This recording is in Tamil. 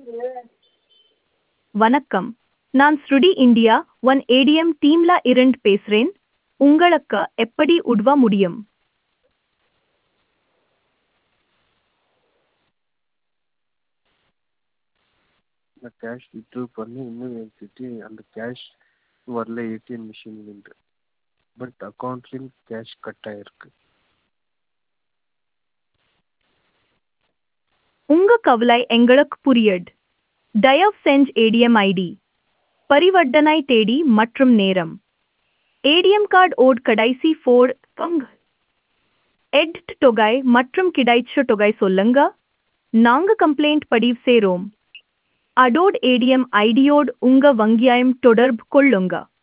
வணக்கம் நான் ஸ்ருடி இந்தியா ஒன் ஏடிஎம் டீம்ல இருந்து பேசுறேன் உங்களுக்கு எப்படி உதவ முடியும் நான் கேஷ் வித்ட்ரா பண்ணி இன்னும் என்கிட்ட அந்த கேஷ் வரல ஏடிஎம் மிஷின்லேருந்து பட் அக்கௌண்ட்லேயும் கேஷ் கட் ஆகிருக்கு உங்க கவலை எங்களுக்கு புரியுது தயவு செஞ்சு ஏடிஎம் ஐடி பரிவர்த்தனை தேதி மற்றும் நேரம் ஏடிஎம் கார்டு ஓட் கடைசி ஃபோர் பங்கு எட் தொகை மற்றும் கிடைச்ச தொகை சொல்லுங்க நாங்க கம்ப்ளைண்ட் பதிவு செய்றோம் அடோட் ஏடிஎம் ஐடியோடு உங்க வங்கியாயம் தொடர்பு கொள்ளுங்க